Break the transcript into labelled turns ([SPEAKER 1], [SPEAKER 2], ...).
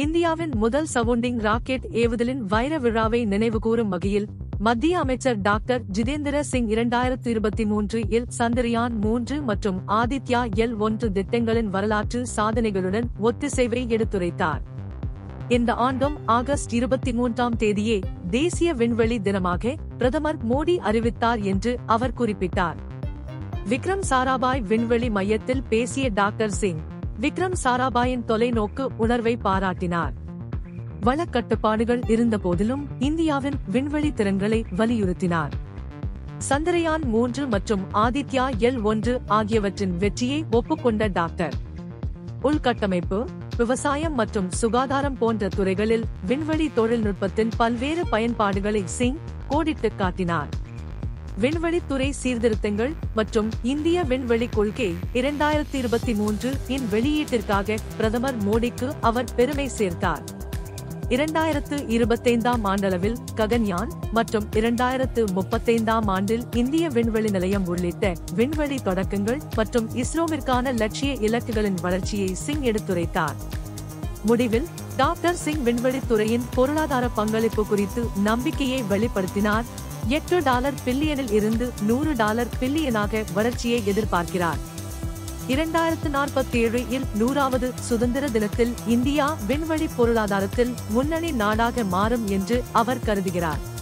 [SPEAKER 1] இந்தியாவின் முதல் sounding rocket ஏவுதலின் வைர விழாவை நினைவுகூரும் வகையில் மத்திய அமைச்சர் டாக்டர் ஜிதேந்திர சிங் இரண்டாயிரத்து இருபத்தி மூன்று இல் சந்திரயான் மூன்று மற்றும் ஆதித்யா எல் ஒன்று திட்டங்களின் வரலாற்று சாதனைகளுடன் ஒத்திசைவை எடுத்துரைத்தார் இந்த ஆண்டும் ஆகஸ்ட் இருபத்தி மூன்றாம் தேதியே தேசிய விண்வெளி தினமாக பிரதமர் மோடி அறிவித்தார் என்று அவர் குறிப்பிட்டார் விக்ரம் சாராபாய் விண்வெளி மையத்தில் பேசிய டாக்டர் சிங் விக்ரம் சாராபாயின் தொலைநோக்கு உணர்வை பாராட்டினார் வளக்கட்டுப்பாடுகள் இருந்தபோதிலும் இந்தியாவின் விண்வெளி திறன்களை வலியுறுத்தினார் சந்திரயான் மூன்று மற்றும் ஆதித்யா எல் ஒன்று ஆகியவற்றின் வெற்றியை ஒப்புக்கொண்ட டாக்டர் உள்கட்டமைப்பு விவசாயம் மற்றும் சுகாதாரம் போன்ற துறைகளில் விண்வெளி தொழில்நுட்பத்தின் பல்வேறு பயன்பாடுகளை சிங் கோடிட்டுக் காட்டினார் விண்வெளித்துறை சீர்திருத்தங்கள் மற்றும் இந்திய விண்வெளி கொள்கை இரண்டாயிரத்தி இருபத்தி மூன்று இன் வெளியீட்டிற்காக பிரதமர் மோடிக்கு அவர் பெருமை சேர்த்தார் இரண்டாயிரத்து இருபத்தைந்தாம் ஆண்டளவில் ககன்யான் மற்றும் இரண்டாயிரத்து முப்பத்தைந்தாம் ஆண்டில் இந்திய விண்வெளி நிலையம் உள்ளிட்ட விண்வெளி தொடக்கங்கள் மற்றும் இஸ்ரோவிற்கான லட்சிய இலக்குகளின் வளர்ச்சியை சிங் எடுத்துரைத்தார் முடிவில் டாக்டர் சிங் விண்வெளித்துறையின் பொருளாதார பங்களிப்பு குறித்து நம்பிக்கையை வெளிப்படுத்தினார் எட்டு டாலர் பில்லியனில் இருந்து நூறு டாலர் பில்லியனாக வளர்ச்சியை எதிர்பார்க்கிறார் இரண்டாயிரத்து நாற்பத்தி ஏழு இல் நூறாவது சுதந்திர தினத்தில் இந்தியா விண்வெளி பொருளாதாரத்தில் முன்னணி நாடாக மாறும் என்று அவர் கருதுகிறார்